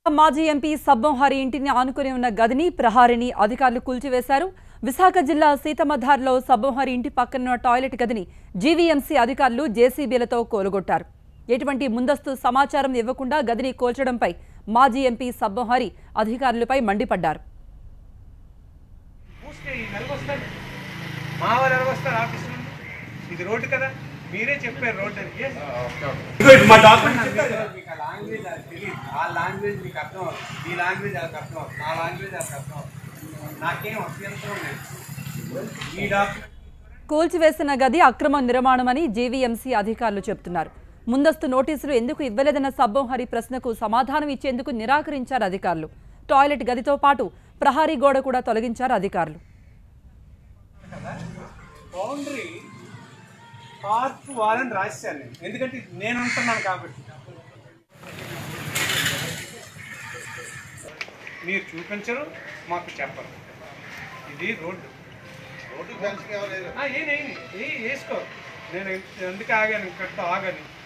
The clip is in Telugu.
మాజీ ఎంపీ సబ్బంహారి ఇంటిని ఆనుకుని ఉన్న గదిని ప్రహారిని అధికారులు కూల్చివేశారు విశాఖ జిల్లా సీతమధార్లో సబ్బంహారి ఇంటి పక్కనున్న టాయిలెట్ గదిని జీవీఎంసీ అధికారులు జేసీబీలతో కోలుగొట్టారు ఎటువంటి ముందస్తు సమాచారం ఇవ్వకుండా గదిని కోల్చడంపై మాజీ ఎంపీ సబ్బంహారి అధికారులపై మండిపడ్డారు పూస్తే ఈ నెల వస్తారు మా వారు ఎలా వస్తారు ఆఫీస్ నుండి ఇది రోడ్డు కదా మీరే చెప్పారు రోడ్డు అని Yes. ఇదిగో ఇది మా డాక్యుమెంట్ మీకు ఆ లాంగ్వేజ్ అది తెలియదు ఆ లాంగ్వేజ్ మీకు అర్థం అవుతుంది ఈ లాంగ్వేజ్ వాళ్ళకి అర్థం అవుతుంది నా లాంగ్వేజ్ వాళ్ళకి అర్థం అవుతుంది నాకేం అభ్యంతరం లేదు ఈ డాక్యుమెంట్ కూల్చివేసిన గది అక్రమ నిర్మాణమని జేవీఎంసీ అధికారులు చెబుతున్నారు ముందస్తు నోటీసులు ఎందుకు ఇవ్వలేదన్న సబ్బోహరి ప్రశ్నకు సమాధానం ఇచ్చేందుకు నిరాకరించారు అధికారులు టాయిలెట్ గదితో పాటు ప్రహారీ గోడ కూడా తొలగించారు అధికారులు బౌండరీ పార్క్ వాళ్ళని రాశాను నేను ఎందుకంటే ఇది నేను ఉంటున్నాను కాబట్టి మీరు చూపించరు మాకు చెప్పరు ఇది రోడ్డు రోడ్డు ఏ వేసుకో నేను ఎందుకు ఆగాను ఇక్కడ ఆగాను